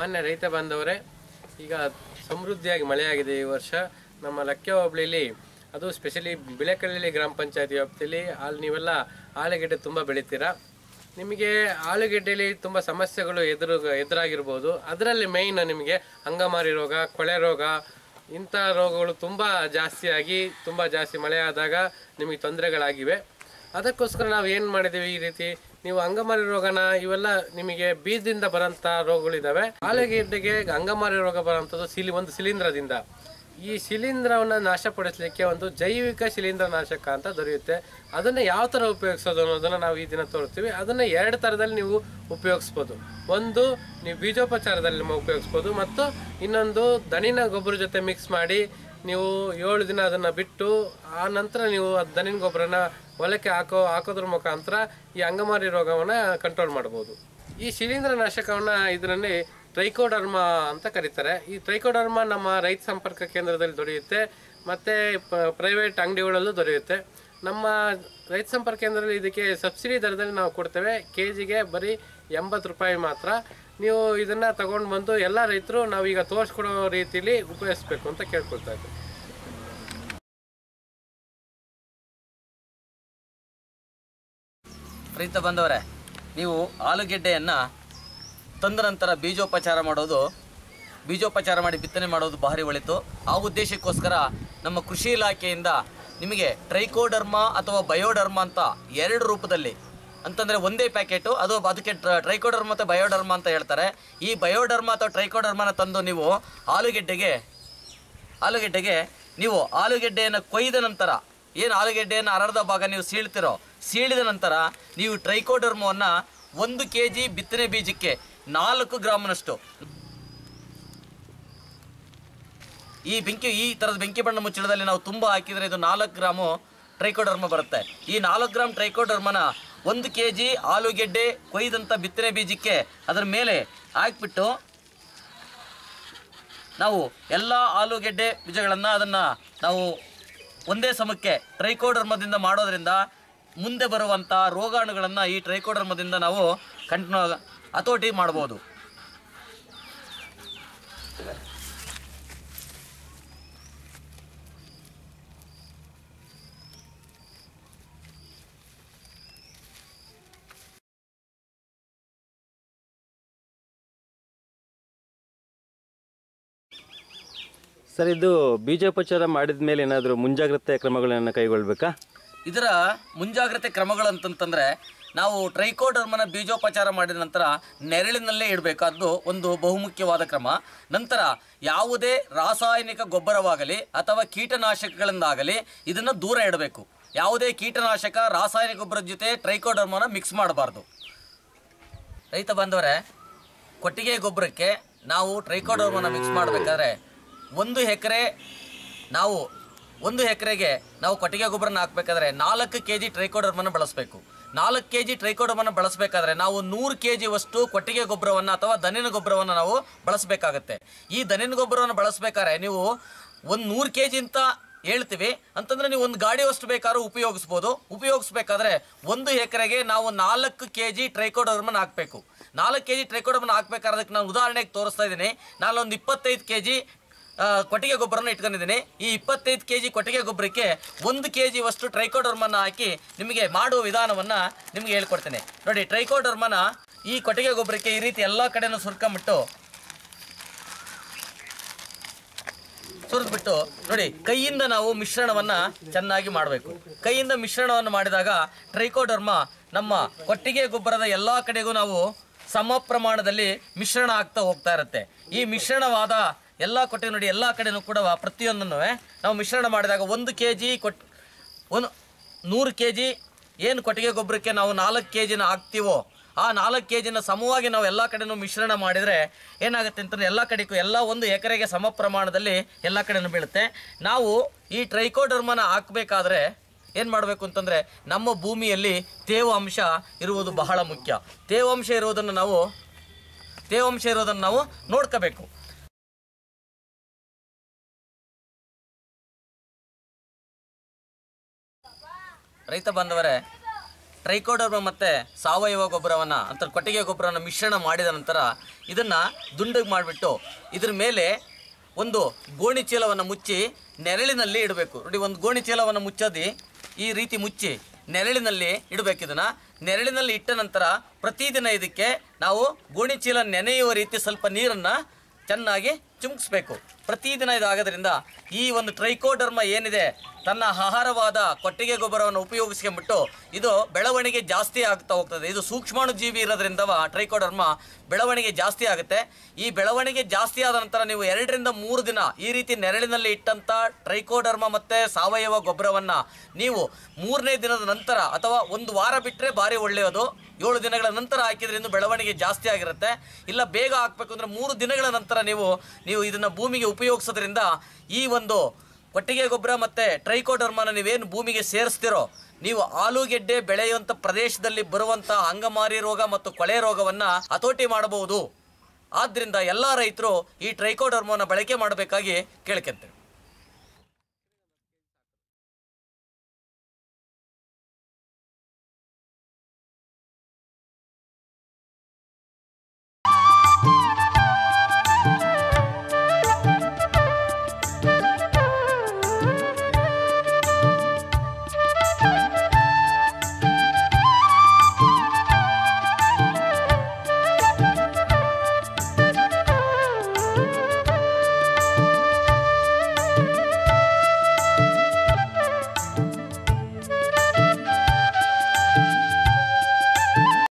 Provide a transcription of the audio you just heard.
ಮಾನ್ಯ ರೈತ ಬಾಂಧವರೇ ಈಗ ಸಮೃದ್ಧಿಯಾಗಿ ಮಳೆಯಾಗಿದೆ ಈ ವರ್ಷ ನಮ್ಮ ಲಕ್ಕೆ ಹೋಬಳಿಲಿ ಅದು ಸ್ಪೆಷಲಿ ಬಿಳೆಕಳ್ಳಿ ಗ್ರಾಮ ಪಂಚಾಯತಿ ವ್ಯಾಪ್ತಿಯಲ್ಲಿ ಅಲ್ಲಿ ನೀವೆಲ್ಲ ಆಲೂಗೆಡ್ಡೆ ತುಂಬ ಬೆಳಿತೀರಾ ನಿಮಗೆ ಆಲೂಗೆಡ್ಡೆಯಲ್ಲಿ ತುಂಬ ಸಮಸ್ಯೆಗಳು ಎದುರು ಎದುರಾಗಿರ್ಬೋದು ಅದರಲ್ಲಿ ಮೇಯ್ನ್ ನಿಮಗೆ ಅಂಗಮಾರಿ ರೋಗ ಕೊಳೆ ರೋಗ ಇಂಥ ರೋಗಗಳು ತುಂಬ ಜಾಸ್ತಿಯಾಗಿ ತುಂಬ ಜಾಸ್ತಿ ಮಳೆ ಆದಾಗ ನಿಮಗೆ ತೊಂದರೆಗಳಾಗಿವೆ ಅದಕ್ಕೋಸ್ಕರ ನಾವು ಏನು ಮಾಡಿದ್ದೀವಿ ಈ ರೀತಿ ನೀವು ಅಂಗಮಾರಿ ರೋಗನ ಇವೆಲ್ಲ ನಿಮಗೆ ಬೀಜದಿಂದ ಬರೋಂಥ ರೋಗಗಳಿದ್ದಾವೆ ಆಲೂಗೆಡ್ಡೆಗೆ ಅಂಗಮಾರಿ ರೋಗ ಬರೋಂಥದ್ದು ಸಿಲಿ ಒಂದು ಶಿಲೀಂಧ್ರದಿಂದ ಈ ಶಿಲೀಂಧ್ರವನ್ನು ನಾಶಪಡಿಸಲಿಕ್ಕೆ ಒಂದು ಜೈವಿಕ ಶಿಲೀಂಧ್ರ ನಾಶಕ ಅಂತ ದೊರೆಯುತ್ತೆ ಅದನ್ನು ಯಾವ ಥರ ಉಪಯೋಗಿಸೋದು ಅನ್ನೋದನ್ನು ನಾವು ಈ ದಿನ ತೋರಿಸ್ತೀವಿ ಅದನ್ನು ಎರಡು ಥರದಲ್ಲಿ ನೀವು ಉಪಯೋಗಿಸ್ಬೋದು ಒಂದು ನೀವು ಬೀಜೋಪಚಾರದಲ್ಲಿ ನೀವು ಉಪಯೋಗಿಸ್ಬೋದು ಮತ್ತು ಇನ್ನೊಂದು ದನಿನ ಗೊಬ್ಬರ ಜೊತೆ ಮಿಕ್ಸ್ ಮಾಡಿ ನೀವು ಏಳು ದಿನ ಅದನ್ನು ಬಿಟ್ಟು ಆ ನಂತರ ನೀವು ಆ ದನಿನ ಗೊಬ್ಬರನ ಹೊಲಕ್ಕೆ ಹಾಕೋ ಹಾಕೋದ್ರ ಮುಖಾಂತರ ಈ ಅಂಗಮಾರಿ ರೋಗವನ್ನು ಕಂಟ್ರೋಲ್ ಮಾಡ್ಬೋದು ಈ ಶಿಲೀಂಧ್ರ ನಾಶಕವನ್ನು ಇದರಲ್ಲಿ ಟ್ರೈಕೋಡರ್ಮಾ ಅಂತ ಕರೀತಾರೆ ಈ ಟ್ರೈಕೋಡರ್ಮಾ ನಮ್ಮ ರೈತ ಸಂಪರ್ಕ ಕೇಂದ್ರದಲ್ಲಿ ದೊರೆಯುತ್ತೆ ಮತ್ತು ಪ್ರೈವೇಟ್ ಅಂಗಡಿಗಳಲ್ಲೂ ದೊರೆಯುತ್ತೆ ನಮ್ಮ ರೈತ ಸಂಪರ್ಕ ಕೇಂದ್ರದಲ್ಲಿ ಇದಕ್ಕೆ ಸಬ್ಸಿಡಿ ದರದಲ್ಲಿ ನಾವು ಕೊಡ್ತೇವೆ ಕೆ ಜಿಗೆ ಬರೀ ಎಂಬತ್ತು ರೂಪಾಯಿ ಮಾತ್ರ ನೀವು ಇದನ್ನು ತಗೊಂಡು ಬಂದು ಎಲ್ಲ ರೈತರು ನಾವೀಗ ತೋರಿಸ್ಕೊಡೋ ರೀತಿಲಿ ಉಪಯೋಗಿಸ್ಬೇಕು ಅಂತ ಕೇಳ್ಕೊಳ್ತಾ ಇದ್ದೀವಿ ರೈತ ಬಂದವರೇ ನೀವು ಆಲೂಗೆಡ್ಡೆಯನ್ನು ತಂದ ನಂತರ ಬೀಜೋಪಚಾರ ಮಾಡೋದು ಬೀಜೋಪಚಾರ ಮಾಡಿ ಬಿತ್ತನೆ ಮಾಡೋದು ಭಾರಿ ಒಳಿತು ಆ ಉದ್ದೇಶಕ್ಕೋಸ್ಕರ ನಮ್ಮ ಕೃಷಿ ಇಲಾಖೆಯಿಂದ ನಿಮಗೆ ಟ್ರೈಕೋಡರ್ಮಾ ಅಥವಾ ಬಯೋಡರ್ಮಾ ಅಂತ ಎರಡು ರೂಪದಲ್ಲಿ ಅಂತಂದರೆ ಒಂದೇ ಪ್ಯಾಕೆಟು ಅದು ಅದಕ್ಕೆ ಟ್ರೈಕೋಡರ್ಮಾ ಮತ್ತು ಬಯೋಡರ್ಮಾ ಅಂತ ಹೇಳ್ತಾರೆ ಈ ಬಯೋಡರ್ಮಾ ಅಥವಾ ಟ್ರೈಕೋಡರ್ಮಾನ ತಂದು ನೀವು ಆಲೂಗೆಡ್ಡೆಗೆ ಆಲೂಗೆಡ್ಡೆಗೆ ನೀವು ಆಲೂಗೆಡ್ಡೆಯನ್ನು ಕೊಯ್ದ ನಂತರ ಏನು ಆಲೂಗೆಡ್ಡೆಯನ್ನು ಅರ್ಧ ಭಾಗ ನೀವು ಸೀಳ್ತಿರೋ ಸೀಳಿದ ನಂತರ ನೀವು ಟ್ರೈಕೋಡರ್ಮವನ್ನು ಒಂದು ಕೆ ಜಿ ಬಿತ್ತನೆ ಬೀಜಕ್ಕೆ ನಾಲ್ಕು ಗ್ರಾಮ್ನಷ್ಟು ಈ ಬೆಂಕಿ ಈ ಥರದ ಬೆಂಕಿ ಬಣ್ಣ ಮುಚ್ಚಳದಲ್ಲಿ ನಾವು ತುಂಬ ಹಾಕಿದರೆ ಇದು ನಾಲ್ಕು ಗ್ರಾಮು ಟ್ರೈಕೋಡರ್ಮ ಬರುತ್ತೆ ಈ ನಾಲ್ಕು ಗ್ರಾಮ್ ಟ್ರೈಕೋಡರ್ಮನ ಒಂದು ಕೆ ಜಿ ಆಲೂಗೆಡ್ಡೆ ಕೊಯ್ದಂಥ ಬಿತ್ತನೆ ಬೀಜಕ್ಕೆ ಅದರ ಮೇಲೆ ಹಾಕ್ಬಿಟ್ಟು ನಾವು ಎಲ್ಲ ಆಲೂಗೆಡ್ಡೆ ಬೀಜಗಳನ್ನು ಅದನ್ನು ನಾವು ಒಂದೇ ಸಮಕ್ಕೆ ಟ್ರೈಕೋಡರ್ಮದಿಂದ ಮಾಡೋದ್ರಿಂದ ಮುಂದೆ ಬರುವಂಥ ರೋಗಾಣುಗಳನ್ನು ಈ ಟ್ರೈಕೋಡರ್ಮದಿಂದ ನಾವು ಕಂಟ್ನೋ ಹತೋಟಿ ಮಾಡ್ಬೋದು ಸರ್ ಇದು ಬೀಜೋಪಚಾರ ಮಾಡಿದ ಮೇಲೆ ಏನಾದರೂ ಮುಂಜಾಗ್ರತೆ ಕ್ರಮಗಳನ್ನು ಕೈಗೊಳ್ಬೇಕಾ ಇದರ ಮುಂಜಾಗ್ರತೆ ಕ್ರಮಗಳು ಅಂತಂತಂದರೆ ನಾವು ಟ್ರೈಕೋಡರ್ಮನ ಬೀಜೋಪಚಾರ ಮಾಡಿದ ನಂತರ ನೆರಳಿನಲ್ಲೇ ಇಡಬೇಕಾದ್ದು ಒಂದು ಬಹುಮುಖ್ಯವಾದ ಕ್ರಮ ನಂತರ ಯಾವುದೇ ರಾಸಾಯನಿಕ ಗೊಬ್ಬರವಾಗಲಿ ಅಥವಾ ಕೀಟನಾಶಕಗಳಿಂದಾಗಲಿ ಇದನ್ನು ದೂರ ಇಡಬೇಕು ಯಾವುದೇ ಕೀಟನಾಶಕ ರಾಸಾಯನಿಕ ಗೊಬ್ಬರದ ಜೊತೆ ಟ್ರೈಕೋಡರ್ಮನ ಮಿಕ್ಸ್ ಮಾಡಬಾರ್ದು ರೈತ ಬಾಂಧವರೇ ಕೊಟ್ಟಿಗೆ ಗೊಬ್ಬರಕ್ಕೆ ನಾವು ಟ್ರೈಕೋಡರ್ಮನ ಮಿಕ್ಸ್ ಮಾಡಬೇಕಾದ್ರೆ ಒಂದು ಎಕರೆ ನಾವು ಒಂದು ಎಕರೆಗೆ ನಾವು ಕೊಟ್ಟಿಗೆ ಗೊಬ್ಬರನ ಹಾಕಬೇಕಾದ್ರೆ ನಾಲ್ಕು ಕೆ ಜಿ ಟ್ರೈಕೋಡರ್ಮನ ಬಳಸಬೇಕು ನಾಲ್ಕು ಕೆ ಜಿ ಟ್ರೈಕೋಡರ್ಮನ ಬಳಸಬೇಕಾದ್ರೆ ನಾವು ನೂರು ಕೆ ಜಿವಷ್ಟು ಕೊಟ್ಟಿಗೆ ಗೊಬ್ಬರವನ್ನು ಅಥವಾ ದನಿನ ಗೊಬ್ಬರವನ್ನು ನಾವು ಬಳಸಬೇಕಾಗತ್ತೆ ಈ ದನಿನ ಗೊಬ್ಬರವನ್ನು ಬಳಸಬೇಕಾದ್ರೆ ನೀವು ಒಂದು ನೂರು ಕೆ ಜಿ ಅಂತ ಹೇಳ್ತೀವಿ ಅಂತಂದ್ರೆ ನೀವು ಒಂದು ಗಾಡಿಯಷ್ಟು ಬೇಕಾದ್ರೂ ಉಪಯೋಗಿಸ್ಬೋದು ಉಪಯೋಗಿಸ್ಬೇಕಾದ್ರೆ ಒಂದು ಎಕರೆಗೆ ನಾವು ನಾಲ್ಕು ಕೆ ಜಿ ಟ್ರೈಕೋಡರ್ಮನ್ ಹಾಕಬೇಕು ನಾಲ್ಕು ಕೆ ಜಿ ಟ್ರೈಕೋಡರ್ಮನ್ ಹಾಕ್ಬೇಕಾದ್ರೆ ಅದಕ್ಕೆ ನಾನು ಉದಾಹರಣೆಗೆ ತೋರಿಸ್ತಾ ಇದ್ದೀನಿ ನಾನೊಂದು ಇಪ್ಪತ್ತೈದು ಕೆ ಜಿ ಕೊಟ್ಟಿಗೆ ಗೊಬ್ಬರನ ಇಟ್ಕೊಂಡಿದ್ದೀನಿ ಈ ಇಪ್ಪತ್ತೈದು ಕೆ ಜಿ ಕೊಟ್ಟಿಗೆ ಗೊಬ್ಬರಕ್ಕೆ ಒಂದು ಕೆ ಜಿವಷ್ಟು ಟ್ರೈಕೋಡರ್ಮನ್ನ ಹಾಕಿ ನಿಮಗೆ ಮಾಡುವ ವಿಧಾನವನ್ನು ನಿಮಗೆ ಹೇಳ್ಕೊಡ್ತೇನೆ ನೋಡಿ ಟ್ರೈಕೋಡರ್ಮನ ಈ ಕೊಟ್ಟಿಗೆ ಗೊಬ್ಬರಕ್ಕೆ ಈ ರೀತಿ ಎಲ್ಲ ಕಡೆನೂ ಸುರ್ಕೊಂಬಿಟ್ಟು ಸುರಿದ್ಬಿಟ್ಟು ನೋಡಿ ಕೈಯಿಂದ ನಾವು ಮಿಶ್ರಣವನ್ನ ಚೆನ್ನಾಗಿ ಮಾಡಬೇಕು ಕೈಯಿಂದ ಮಿಶ್ರಣವನ್ನು ಮಾಡಿದಾಗ ಟ್ರೈಕೋಡರ್ಮ ನಮ್ಮ ಕೊಟ್ಟಿಗೆ ಗೊಬ್ಬರದ ಎಲ್ಲ ಕಡೆಗೂ ನಾವು ಸಮ ಪ್ರಮಾಣದಲ್ಲಿ ಮಿಶ್ರಣ ಆಗ್ತಾ ಹೋಗ್ತಾ ಇರುತ್ತೆ ಈ ಮಿಶ್ರಣವಾದ ಎಲ್ಲ ಕೊಟ್ಟಿಗೆ ನೋಡಿ ಎಲ್ಲ ಕಡೆನೂ ಕೂಡ ಪ್ರತಿಯೊಂದನ್ನು ನಾವು ಮಿಶ್ರಣ ಮಾಡಿದಾಗ ಒಂದು ಕೆ ಜಿ ಕೊಟ್ ಒಂದು ನೂರು ಕೆ ಜಿ ಏನು ಕೊಟ್ಟಿಗೆ ಗೊಬ್ಬರಕ್ಕೆ ನಾವು ನಾಲ್ಕು ಕೆ ಜಿನ ಹಾಕ್ತೀವೋ ಆ ನಾಲ್ಕು ಕೆ ಜಿನ ಸಮವಾಗಿ ನಾವು ಎಲ್ಲ ಕಡೆನೂ ಮಿಶ್ರಣ ಮಾಡಿದರೆ ಏನಾಗುತ್ತೆ ಅಂತಂದರೆ ಎಲ್ಲ ಕಡೆಗೂ ಎಲ್ಲ ಒಂದು ಎಕರೆಗೆ ಸಮ ಪ್ರಮಾಣದಲ್ಲಿ ಎಲ್ಲ ಕಡೆನೂ ಬೀಳುತ್ತೆ ನಾವು ಈ ಟ್ರೈಕೋಡರ್ಮನ ಹಾಕಬೇಕಾದ್ರೆ ಏನು ಮಾಡಬೇಕು ಅಂತಂದರೆ ನಮ್ಮ ಭೂಮಿಯಲ್ಲಿ ತೇವಾಂಶ ಇರುವುದು ಬಹಳ ಮುಖ್ಯ ತೇವಾಂಶ ಇರುವುದನ್ನು ನಾವು ತೇವಾಂಶ ಇರೋದನ್ನು ನಾವು ನೋಡ್ಕೋಬೇಕು ರೈತ ಬಾಂಧವರೇ ಟ್ರೈಕೋಡರ್ಮ ಮತ್ತು ಸಾವಯವ ಗೊಬ್ಬರವನ್ನು ಅಂತ ಕೊಟ್ಟಿಗೆ ಗೊಬ್ಬರವನ್ನು ಮಿಶ್ರಣ ಮಾಡಿದ ನಂತರ ಇದನ್ನು ದುಂಡಗೆ ಮಾಡಿಬಿಟ್ಟು ಇದ್ರ ಮೇಲೆ ಒಂದು ಗೋಣಿ ಚೀಲವನ್ನು ಮುಚ್ಚಿ ನೆರಳಿನಲ್ಲಿ ಇಡಬೇಕು ನೋಡಿ ಒಂದು ಗೋಣಿ ಚೀಲವನ್ನು ಮುಚ್ಚೋದು ಈ ರೀತಿ ಮುಚ್ಚಿ ನೆರಳಿನಲ್ಲಿ ಇಡಬೇಕು ಇದನ್ನು ನೆರಳಿನಲ್ಲಿ ಇಟ್ಟ ನಂತರ ಪ್ರತಿದಿನ ಇದಕ್ಕೆ ನಾವು ಗೋಣಿ ಚೀಲ ನೆನೆಯುವ ರೀತಿ ಸ್ವಲ್ಪ ನೀರನ್ನು ಚೆನ್ನಾಗಿ ಚುಮ್ಕಿಸ್ಬೇಕು ಪ್ರತಿದಿನ ಇದಾಗೋದ್ರಿಂದ ಈ ಒಂದು ಟ್ರೈಕೋಡರ್ಮ ಏನಿದೆ ತನ್ನ ಆಹಾರವಾದ ಕೊಟ್ಟಿಗೆ ಗೊಬ್ಬರವನ್ನು ಉಪಯೋಗಿಸ್ಕೊಂಡ್ಬಿಟ್ಟು ಇದು ಬೆಳವಣಿಗೆ ಜಾಸ್ತಿ ಆಗ್ತಾ ಹೋಗ್ತದೆ ಇದು ಸೂಕ್ಷ್ಮಾಣು ಜೀವಿ ಇರೋದ್ರಿಂದ ಟ್ರೈಕೋಡರ್ಮ ಬೆಳವಣಿಗೆ ಜಾಸ್ತಿ ಆಗುತ್ತೆ ಈ ಬೆಳವಣಿಗೆ ಜಾಸ್ತಿ ಆದ ನಂತರ ನೀವು ಎರಡರಿಂದ ಮೂರು ದಿನ ಈ ರೀತಿ ನೆರಳಿನಲ್ಲಿ ಇಟ್ಟಂಥ ಟ್ರೈಕೋಡರ್ಮ ಮತ್ತು ಸಾವಯವ ಗೊಬ್ಬರವನ್ನು ನೀವು ಮೂರನೇ ದಿನದ ನಂತರ ಅಥವಾ ಒಂದು ವಾರ ಬಿಟ್ಟರೆ ಭಾರಿ ಒಳ್ಳೆಯದು ಏಳು ದಿನಗಳ ನಂತರ ಹಾಕಿದ್ರಿಂದ ಬೆಳವಣಿಗೆ ಜಾಸ್ತಿ ಆಗಿರುತ್ತೆ ಇಲ್ಲ ಬೇಗ ಹಾಕಬೇಕು ಅಂದರೆ ಮೂರು ದಿನಗಳ ನಂತರ ನೀವು ನೀವು ಇದನ್ನು ಭೂಮಿಗೆ ಉಪಯೋಗಿಸೋದ್ರಿಂದ ಈ ಒಂದು ಕೊಟ್ಟಿಗೆ ಗೊಬ್ಬರ ಮತ್ತು ಟ್ರೈಕೋಡರ್ಮನ ನೀವೇನು ಭೂಮಿಗೆ ಸೇರಿಸ್ತಿರೋ ನೀವು ಆಲೂಗೆಡ್ಡೆ ಬೆಳೆಯುವಂಥ ಪ್ರದೇಶದಲ್ಲಿ ಬರುವಂಥ ಅಂಗಮಾರಿ ರೋಗ ಮತ್ತು ಕೊಳೆ ರೋಗವನ್ನು ಹತೋಟಿ ಮಾಡಬಹುದು ಆದ್ದರಿಂದ ಎಲ್ಲ ರೈತರು ಈ ಟ್ರೈಕೋಡರ್ಮನ ಬಳಕೆ ಮಾಡಬೇಕಾಗಿ ಕೇಳ್ಕೊಂತೇವೆ